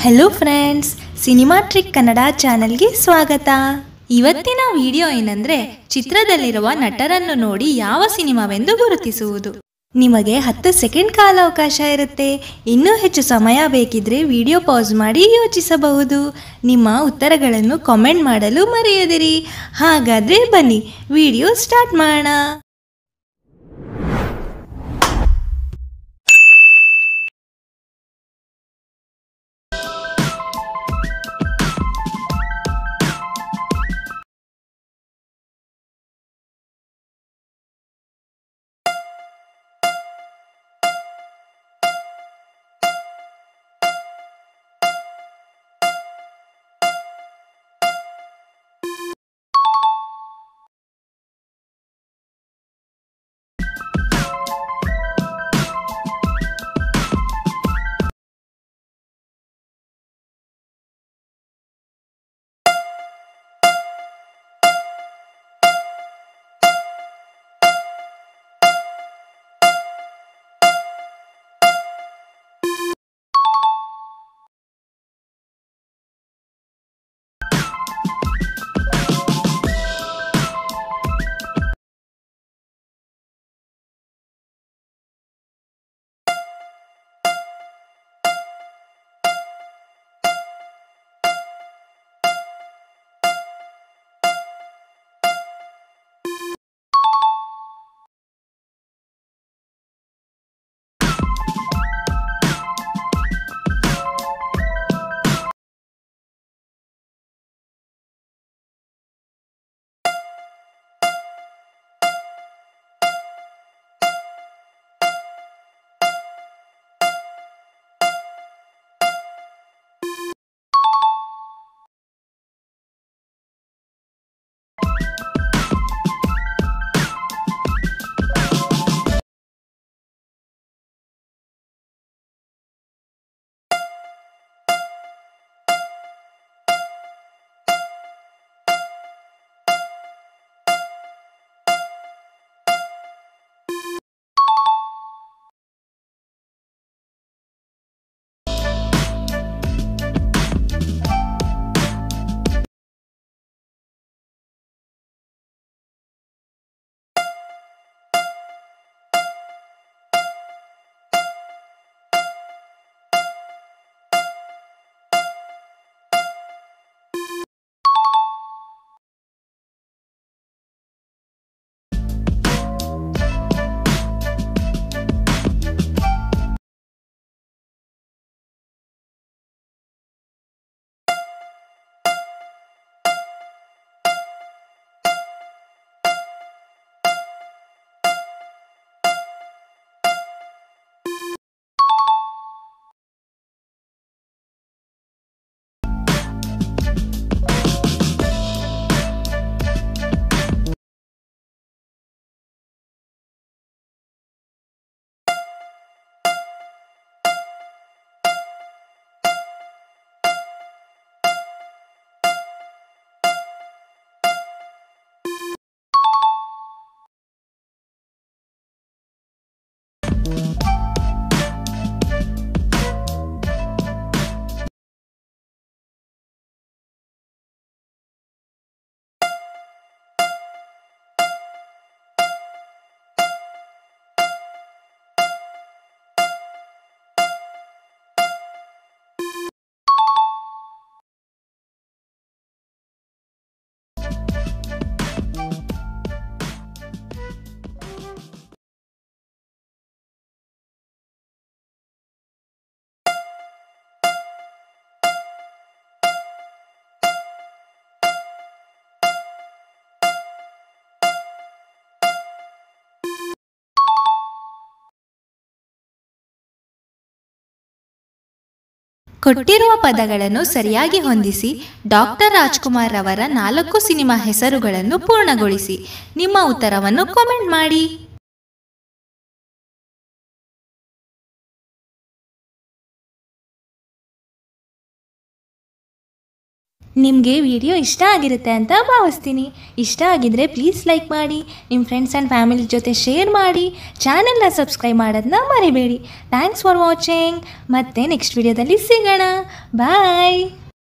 hello friends cinema trick Kannada ಚಾನೆಲ್ಗೆ ಸ್ವಾಗತ ಇವತ್ತಿನ ವಿಡಿಯೋ ಏನಂದ್ರೆ ಚಿತ್ರದಲ್ಲಿರುವ ನಟರನ್ನು ನೋಡಿ ಯಾವ ಸಿನಿಮಾವೆಂದು ಗುರುತಿಸುವುದು ನಿಮಗೆ ಹತ್ತು ಸೆಕೆಂಡ್ ಕಾಲಾವಕಾಶ ಇರುತ್ತೆ ಇನ್ನೂ ಹೆಚ್ಚು ಸಮಯ ಬೇಕಿದ್ರೆ ವಿಡಿಯೋ ಪಾಸ್ ಮಾಡಿ ಯೋಚಿಸಬಹುದು ನಿಮ್ಮ ಉತ್ತರಗಳನ್ನು ಕಾಮೆಂಟ್ ಮಾಡಲು ಮರೆಯದಿರಿ ಹಾಗಾದ್ರೆ ಬನ್ನಿ ವಿಡಿಯೋ ಸ್ಟಾರ್ಟ್ ಮಾಡೋಣ ಕೊಟ್ಟಿರುವ ಪದಗಳನ್ನು ಸರಿಯಾಗಿ ಹೊಂದಿಸಿ ಡಾಕ್ಟರ್ ರಾಜ್ಕುಮಾರ್ ಅವರ ನಾಲ್ಕು ಸಿನಿಮಾ ಹೆಸರುಗಳನ್ನು ಪೂರ್ಣಗೊಳಿಸಿ ನಿಮ್ಮ ಉತ್ತರವನ್ನು ಕಾಮೆಂಟ್ ಮಾಡಿ ನಿಮಗೆ ವಿಡಿಯೋ ಇಷ್ಟ ಆಗಿರುತ್ತೆ ಅಂತ ಭಾವಿಸ್ತೀನಿ ಇಷ್ಟ ಆಗಿದ್ರೆ ಪ್ಲೀಸ್ ಲೈಕ್ ಮಾಡಿ ನಿಮ್ಮ ಫ್ರೆಂಡ್ಸ್ ಆ್ಯಂಡ್ ಫ್ಯಾಮಿಲಿ ಜೊತೆ ಶೇರ್ ಮಾಡಿ ಚಾನಲ್ನ ಸಬ್ಸ್ಕ್ರೈಬ್ ಮಾಡೋದನ್ನ ಮರಿಬೇಡಿ ಥ್ಯಾಂಕ್ಸ್ ಫಾರ್ ವಾಚಿಂಗ್ ಮತ್ತೆ ನೆಕ್ಸ್ಟ್ ವಿಡಿಯೋದಲ್ಲಿ ಸಿಗೋಣ ಬಾಯ್